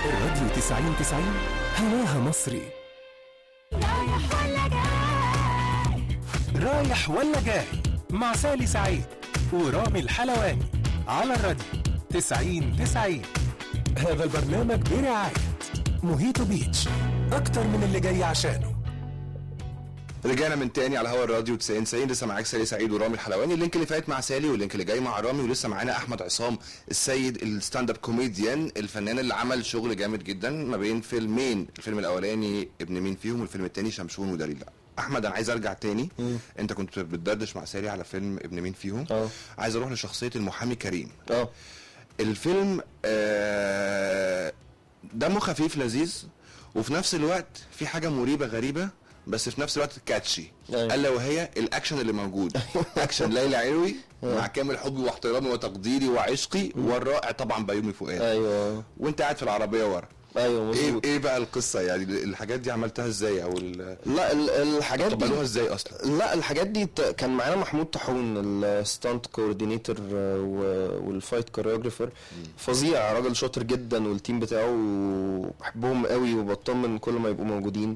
الراديو 90 90 هواها مصري رايح ولا جاي رايح ولا جاي مع سالي سعيد ورامي الحلواني على الراديو 90 90 هذا البرنامج برعاية موهيتو بيتش أكتر من اللي جاي عشانه رجعنا من تاني على هوا الراديو 90 90 لسه معاك سالي سعيد ورامي الحلواني اللينك اللي فات مع سالي واللينك اللي جاي مع رامي ولسه معانا احمد عصام السيد الستاند اب كوميديان الفنان اللي عمل شغل جامد جدا ما بين فيلمين الفيلم الاولاني ابن مين فيهم والفيلم التاني شمشون ودليل احمد انا عايز ارجع تاني انت كنت بتدردش مع سالي على فيلم ابن مين فيهم اه. عايز اروح لشخصيه المحامي كريم اه الفيلم آه، دمه خفيف لذيذ وفي نفس الوقت في حاجه مريبه غريبه بس في نفس الوقت كاتشي أيوة. الا وهي الاكشن اللي موجود اكشن ليلى علوي مع كامل حبي واحترامي وتقديري وعشقي والرائع طبعا بيومي فؤاد ايوه وانت قاعد في العربيه ورا ايوه ايه مظبوط ايه بقى القصه يعني الحاجات دي عملتها ازاي او ال- لا ال- الحاجات دي طبلوها ازاي اصلا لا الحاجات دي ت- كان معانا محمود طاحون الستانت كوردينيتور والفايت كوريوجرافر فظيع راجل شاطر جدا والتيم بتاعه بحبهم قوي وبطمن كل ما يبقوا موجودين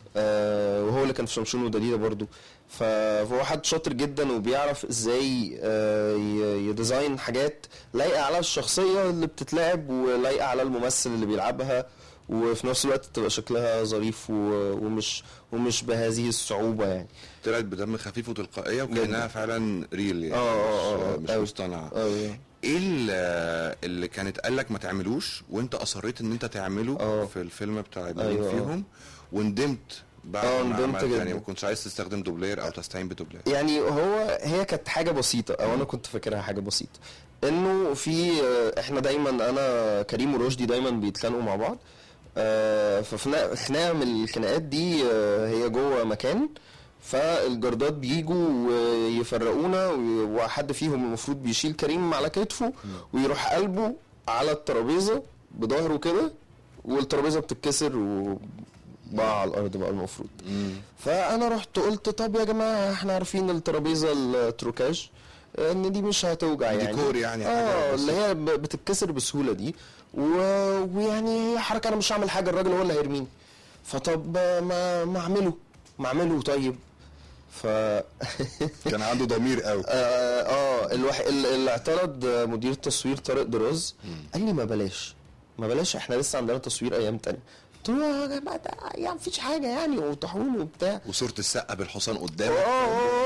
آه وهو اللي كان في شمشون ودليلة برضو ف- فهو حد شاطر جدا وبيعرف ازاي آه ي- يديزاين حاجات لايقه على الشخصيه اللي بتتلعب ولايقه على الممثل اللي بيلعبها وفي نفس الوقت تبقى شكلها ظريف و- ومش ومش بهذه الصعوبه يعني طلعت بدم خفيف وتلقائيه وكانها فعلا ريل يعني اه، اه، اه، مش, مش أوي. مصطنعه أوي. ايه ال- اللي كانت قال لك ما تعملوش وانت اصريت ان انت تعمله اه. في الفيلم بتاع ابن أيوة، اه. فيهم وندمت بعد اه، ما ندمت عملت يعني جدا. ما كنتش عايز تستخدم دوبلير او تستعين بدوبلير يعني هو هي كانت حاجه بسيطه او انا كنت فاكرها حاجه بسيطه انه في آه، احنا دايما انا كريم ورشدي دايما بيتخانقوا مع بعض آه، ففي خناقه من الخناقات دي آه، هي جوه مكان فالجردات بيجوا ويفرقونا وي- وحد فيهم المفروض بيشيل كريم على كتفه ويروح قلبه على الترابيزه بظهره كده والترابيزه بتتكسر وبقى على الارض بقى المفروض فانا رحت قلت طب يا جماعه احنا عارفين الترابيزه التروكاج ان دي مش هتوجع يعني ديكور يعني، حاجة اه بسيطة. اللي هي ب- بتتكسر بسهوله دي و... ويعني هي حركه انا مش هعمل حاجه الراجل هو اللي هيرميني فطب ما ما اعمله ما اعمله طيب ف كان عنده ضمير قوي اه, آه الوح... ال- اللي اعترض مدير التصوير طارق دراز قال لي ما بلاش ما بلاش احنا لسه عندنا تصوير ايام تانية قلت له يا جماعه ده يعني مفيش حاجه يعني وطاحون وبتاع وصوره السقه بالحصان قدامك اه